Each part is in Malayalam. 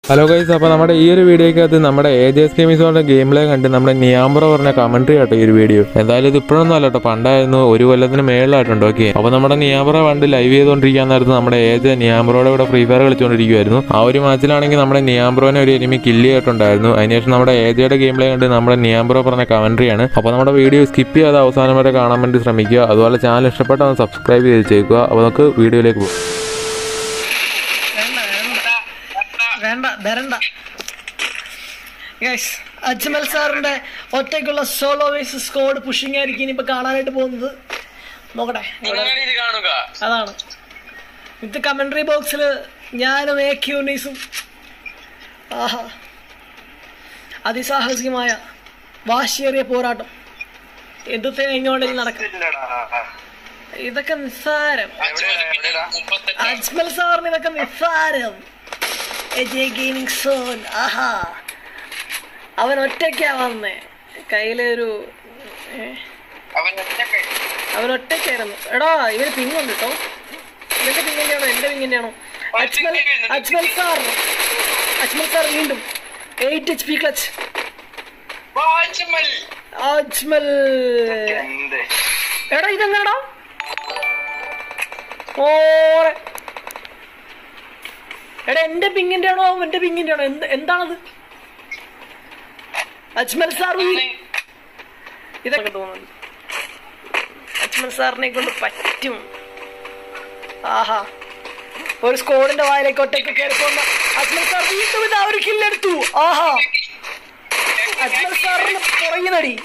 ഹലോ ഗൈസ് അപ്പോൾ നമ്മുടെ ഈ ഒരു വീഡിയോക്കകത്ത് നമ്മുടെ എ ജെ എസ് ഗെയിമിസോടെ ഗെയിം പ്ലേ കണ്ട് നമ്മുടെ നിയാംബ്രോ പറഞ്ഞ കമന്ററി ആട്ടോ ഈ ഒരു വീഡിയോ എന്തായാലും ഇത് ഇപ്പോഴൊന്നും അല്ല കേട്ടോ പണ്ടായിരുന്നു ഒരു കൊല്ലത്തിന് മേളിലായിട്ടുണ്ട് ഓക്കെ അപ്പോൾ നമ്മുടെ നിയാംബ്രോ പണ്ട് ലൈവ് ചെയ്തുകൊണ്ടിരിക്കാൻ നേരത്ത് നമ്മുടെ എ ജെ നിയാംബ്രോയുടെ കൂടെ ഫ്രീ ഫയർ കളിച്ചുകൊണ്ടിരിക്കുമായിരുന്നു ആ ഒരു മാച്ചിലാണെങ്കിൽ നമ്മുടെ നിയാംബ്രോനെ ഒരു എനിമി കില്ല് ചെയ്തിട്ടുണ്ടായിരുന്നു അതിനുശേഷം നമ്മുടെ എ ജെയുടെ ഗെയിം പ്ലേ കണ്ട് നമ്മുടെ നിയാംബ്രോ പറഞ്ഞ കമന്ററി ആണ് അപ്പോൾ നമ്മുടെ വീഡിയോ സ്കിപ്പ് ചെയ്യാതെ അവസാനം വരെ കാണാൻ വേണ്ടി ശ്രമിക്കുക അതുപോലെ ചാനൽ ഇഷ്ടപ്പെട്ടാൽ ഒന്ന് സബ്സ്ക്രൈബ് ചെയ്ത് വെച്ചേക്കുക അപ്പോൾ നമുക്ക് വീഡിയോയിലേക്ക് പോകും വേണ്ട വേണ്ട വേണ്ട വരണ്ട ഗൈസ് അജ്മൽ സാറിന്റെ ഒറ്റയ്ക്കുള്ള സോളോ വേസ് സ്കോഡ് പുഷിംഗ് ആയിരിക്കും ഇനിയിപ്പോ കാണാനായിട്ട് പോകുന്നത് നോക്കട്ടെ നിങ്ങൾ ഇത് കാണുക അതാണ് ഇത് കമന്ററി ബോക്സിൽ ഞാനും എ ക്യൂനീസും ആഹാ അതിസാഹസികമായ വാശിയേറിയ പോരാട്ടം എന്ത് തേങ്ങോണ്ടിൽ നടക്കും ഇതൊക്കെ നിസ്സാരം മുപ്പത്തെട്ട് അജ്മൽ സാറിന് ഇതൊക്കെ നിസ്സാരം എജെ ഗെയിമിംഗ് സോൺ ആഹാ അവൻ ഒറ്റയ്ക്കാ വന്നേ കയ്യിലൊരു ഏ, അവൻ ഒറ്റക്ക് അവൻ ഒറ്റയ്ക്കായിരുന്നു എടാ ഇവന് പിങ്ങുണ്ട് കേട്ടോ ഇവന്റെ പിങ്ങിന്റെ ആണോ എന്റെ പിങ്ങിന്റെ ആണോ അജ്മൽ അജ്മൽ സാർ അജ്മൽ സാർ വീണ്ടും എയ്റ്റ് എച്ച് പി ക്ലച്ച് വാച്ച്മൽ അജ്മൽ എന്ത് എടാ ഇതെങ്ങടാ ഓറെ എടാ എന്റെ പിങ്ങിന്റെ ആണോ അവന്റെ പിങ്ങിന്റെ ആണോ എന്ത് എന്താണത് അജ്മൽ സാർ വീ- ഇതൊക്കെ തോന്നുന്നു അജ്മൽ സാറിനെ കൊണ്ട് പറ്റും ആഹാ ഒരു സ്കോഡിന്റെ വായിലേക്ക് ഒറ്റയ്ക്ക് കയറി പോകുന്ന അജ്മൽ സാർ വീണ്ടും ഇതാ ഒരു കില്ലെടുത്തു ആഹാ അജ്മൽ സാറിന് പുറകിനടി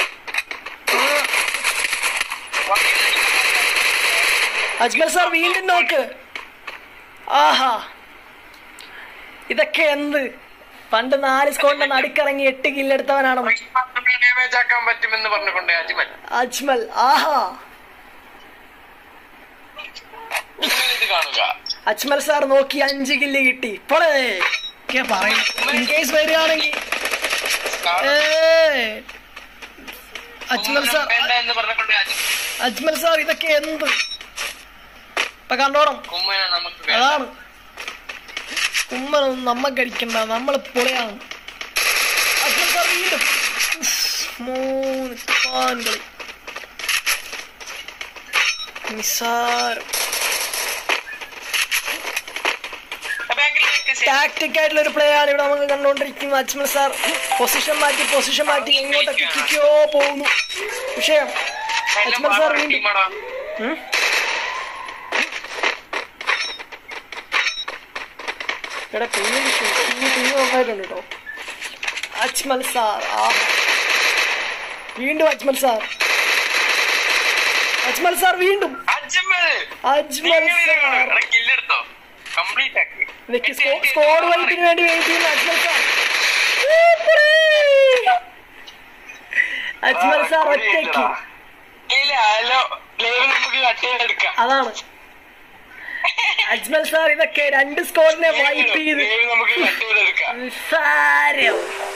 അജ്മൽ സാർ വീണ്ടും നോക്ക് ആഹാ ഇതൊക്കെ എന്ത് പണ്ട് നാല് സ്കോഡിന്റെ നടുക്കിറങ്ങി എട്ട് കില്ലെടുത്തവനാണ് ഡാമേജ് ആക്കാൻ പറ്റുമെന്ന് പറഞ്ഞുകൊണ്ട് അജ്മൽ അജ്മൽ ആഹാ നിങ്ങൾ ഇത് കാണുക അജ്മൽ സാർ നോക്കി അഞ്ച് കില്ല് കിട്ടി ഇപ്പോഴേ ഒക്കെ പറയും ഇൻ കേസ് വരികയാണെങ്കിൽ ഏ അജ്മൽ സാർ വേണ്ട എന്ന് പറഞ്ഞുകൊണ്ട് അജ്മൽ അജ്മൽ സാർ ഇതൊക്കെ എന്ത് ഇപ്പൊ കണ്ടോണം കുമ്മന നമുക്ക് വേണ്ട. അതാണ് ഉമ്മനൊന്നും നമ്മക്ക് അടിക്കണ്ട നമ്മള് പൊളിയാണ് അജ്മൽ സാർ വീണ്ടും ഉഫ്, മൂന്ന് പാൻ കളി നിസ്സാരം ബാക്കിലേക്ക് സേ- ടാക്ടിക് ആയിട്ടുള്ള ഒരു പ്ലേ ആണ് ഇവിടെ നമുക്ക് കണ്ടുകൊണ്ടിരിക്കുന്നത് അജ്മൽ സാർ പൊസിഷൻ മാറ്റി പൊസിഷൻ മാറ്റി എങ്ങോട്ടൊക്കെ കിക്കോ പോകുന്നു വിഷയം എല്ലാം അജ്മൽ സാർ പാവം വീണ്ടും ടീമാടാ. ഉം? എടാ പിന്നെ വിഷയം പിന്നെ പിന്നെ നന്നായിട്ടുണ്ട് കേട്ടോ അജ്മൽ സാർ ആഹാ വീണ്ടും അജ്മൽ സാർ അജ്മൽ സാർ വീണ്ടും അജ്മൽ അജ്മൽ നിങ്ങൾ ഇത് സാർ കാണുക. എടാ, kill എടുത്തോ കംപ്ലീറ്റ് ആക്കി നിക്ക് സ്കോ- സ്കോഡ് വൈറ്റിന് വേണ്ടി വെയിറ്റ് ചെയ്യുന്ന അജ്മൽ സാർ സൂപ്പറേ! അജ്മൽ സാർ ഒറ്റയ്ക്ക് ഇല്ല ഹലോ ലൈവ് നമുക്ക് കട്ട് ചെയ്തെടുക്കാം അതാണ് അജ്മൽ സാർ ഇതൊക്കെ രണ്ട് സ്കോഡിനെ വൈപ്പ് ചെയ്ത് ലൈവ് നമുക്ക് കട്ട് ചെയ്തെടുക്കാം നിസ്സാരം